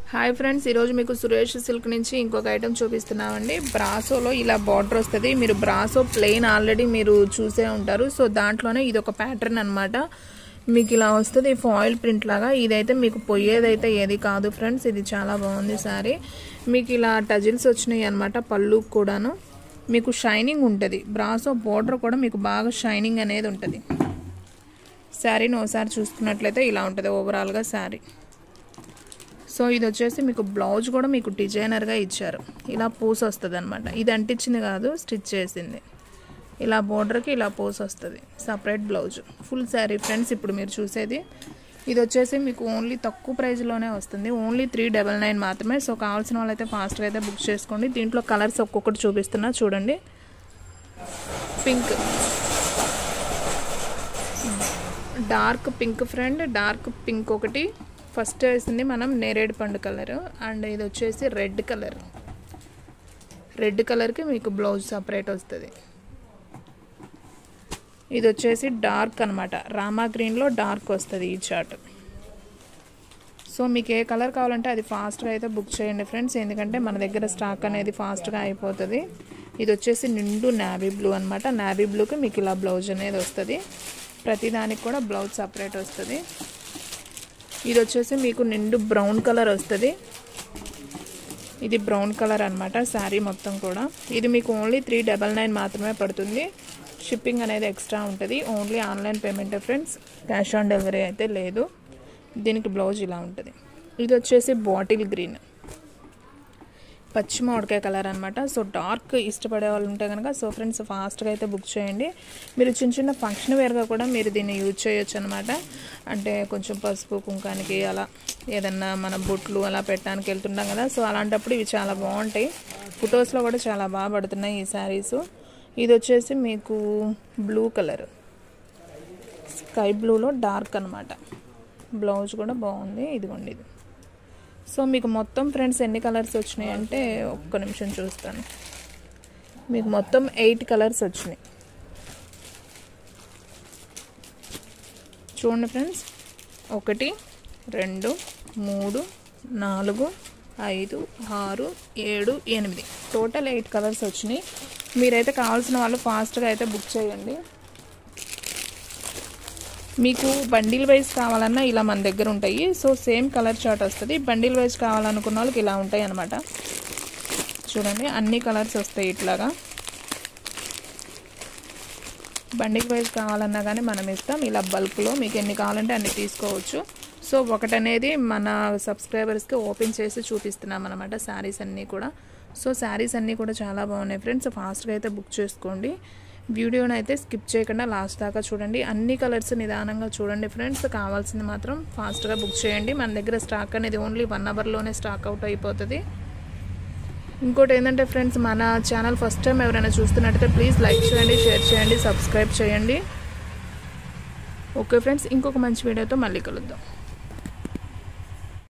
hi friends ఈరోజు మీకు Suresh silk నుంచి ఇంకొక ఐటెం చూపిస్తున్నామండి బ్రాసోలో ఇలా బార్డర్ వస్తుంది మీరు బ్రాసో ప్లెయిన్ ఆల్రెడీ మీరు చూసే ఉంటారు సో దాంట్లోనే ఇది ఒక ప్యాటర్న్ అనమాట మీకు ఇలా వస్తుంది ఫాయిల్ ప్రింట్ లాగా ఇదైతే మీకు పోయేదైతే ఏది కాదు ఫ్రెండ్స్ ఇది చాలా బాగుంది సారీ మీకు ఇలా టజిల్స్ వచ్చినాయి అనమాట పళ్ళు కూడాను మీకు షైనింగ్ ఉంటుంది బ్రాసో బార్డర్ కూడా మీకు బాగా షైనింగ్ అనేది ఉంటుంది శారీని ఒకసారి చూసుకున్నట్లయితే ఇలా ఉంటుంది ఓవరాల్గా శారీ సో ఇది వచ్చేసి మీకు బ్లౌజ్ కూడా మీకు డిజైనర్గా ఇచ్చారు ఇలా పూస వస్తుంది అనమాట ఇది అంటించింది కాదు స్టిచ్ చేసింది ఇలా బోర్డర్కి ఇలా పూస వస్తుంది separate blouse full sari friends ఇప్పుడు మీరు చూసేది ఇది వచ్చేసి మీకు ఓన్లీ తక్కువ ప్రైస్లోనే వస్తుంది ఓన్లీ త్రీ డబల్ నైన్ మాత్రమే సో కావాల్సిన వాళ్ళైతే ఫాస్ట్గా అయితే బుక్ చేసుకోండి దీంట్లో కలర్స్ ఒక్కొక్కటి చూపిస్తున్నా చూడండి pink dark pink friend dark pink ఒకటి ఫస్ట్ వేసింది మనం నేరేడు పండు కలర్ అండ్ ఇది వచ్చేసి రెడ్ కలర్ రెడ్ కలర్కి మీకు బ్లౌజ్ సపరేట్ వస్తుంది ఇది వచ్చేసి డార్క్ అనమాట రామా గ్రీన్లో డార్క్ వస్తుంది ఈ చార్ట్ సో మీకు ఏ కలర్ కావాలంటే అది ఫాస్ట్గా అయితే బుక్ చేయండి ఫ్రెండ్స్ ఎందుకంటే మన దగ్గర స్టాక్ అనేది ఫాస్ట్గా అయిపోతుంది ఇది వచ్చేసి నిండు నావీ బ్లూ అనమాట నావీ బ్లూకి మీకు ఇలా బ్లౌజ్ అనేది వస్తుంది ప్రతిదానికి కూడా బ్లౌజ్ సపరేట్ వస్తుంది ఇది వచ్చేసి మీకు నిండు బ్రౌన్ కలర్ వస్తుంది ఇది బ్రౌన్ కలర్ అనమాట శారీ మొత్తం కూడా ఇది మీకు ఓన్లీ త్రీ డబల్ నైన్ మాత్రమే పడుతుంది షిప్పింగ్ అనేది ఎక్స్ట్రా ఉంటుంది only online payment friends cash on delivery అయితే లేదు దీనికి బ్లౌజ్ ఇలా ఉంటుంది ఇది వచ్చేసి బాటిల్ గ్రీన్ పచ్చి మామిడికాయ కలర్ అనమాట సో డార్క్ ఇష్టపడే వాళ్ళు ఉంటే కనుక సో ఫ్రెండ్స్ ఫాస్ట్గా అయితే బుక్ చేయండి మీరు చిన్న చిన్న ఫంక్షన్ వేర్గా కూడా మీరు దీన్ని యూజ్ చేయొచ్చు అనమాట అంటే కొంచెం పసుపు కుంకానికి అలా ఏదన్నా మన బొట్లు అలా పెట్టడానికి వెళ్తుంటాం కదా సో అలాంటప్పుడు ఇవి చాలా బాగుంటాయి ఫొటోస్లో కూడా చాలా బాగా పడుతున్నాయి ఈ శారీస్ ఇది వచ్చేసి మీకు బ్లూ కలర్ స్కై బ్లూలో డార్క్ అనమాట బ్లౌజ్ కూడా బాగుంది ఇదిగోండి ఇది సో మీకు మొత్తం ఫ్రెండ్స్ ఎన్ని కలర్స్ వచ్చినాయి అంటే ఒక్క నిమిషం చూస్తాను మీకు మొత్తం ఎయిట్ కలర్స్ వచ్చినాయి చూడండి ఫ్రెండ్స్ ఒకటి రెండు మూడు నాలుగు ఐదు ఆరు ఏడు ఎనిమిది టోటల్ ఎయిట్ కలర్స్ వచ్చినాయి మీరైతే కావాల్సిన వాళ్ళు ఫాస్ట్గా అయితే బుక్ చేయండి మీకు బండిల్ వైజ్ కావాలన్నా ఇలా మన దగ్గర ఉంటాయి సో సేమ్ కలర్ చార్ట్ వస్తుంది బండిల్ వైజ్ కావాలనుకున్న వాళ్ళకి ఇలా ఉంటాయి అనమాట చూడండి అన్ని కలర్స్ వస్తాయి ఇట్లాగా బండిల్ వైజ్ కావాలన్నా కానీ మనం ఇస్తాం ఇలా బల్క్లో మీకు ఎన్ని కావాలంటే అన్ని తీసుకోవచ్చు సో ఒకటనేది మన సబ్స్క్రైబర్స్కి ఓపెన్ చేసి చూపిస్తున్నాం అనమాట శారీస్ అన్నీ కూడా సో శారీస్ అన్నీ కూడా చాలా బాగున్నాయి ఫ్రెండ్స్ ఫాస్ట్గా అయితే బుక్ చేసుకోండి వీడియోని అయితే స్కిప్ చేయకుండా లాస్ట్ దాకా చూడండి అన్ని కలర్స్ నిదానంగా చూడండి ఫ్రెండ్స్ కావాల్సింది మాత్రం ఫాస్ట్గా బుక్ చేయండి మన దగ్గర స్టాక్ అనేది ఓన్లీ వన్ అవర్లోనే స్టాక్ అవుట్ అయిపోతుంది ఇంకోటి ఏంటంటే ఫ్రెండ్స్ మన ఛానల్ ఫస్ట్ టైం ఎవరైనా చూస్తున్నట్టయితే ప్లీజ్ లైక్ చేయండి షేర్ చేయండి సబ్స్క్రైబ్ చేయండి ఓకే ఫ్రెండ్స్ ఇంకొక మంచి వీడియోతో మళ్ళీ కలుద్దాం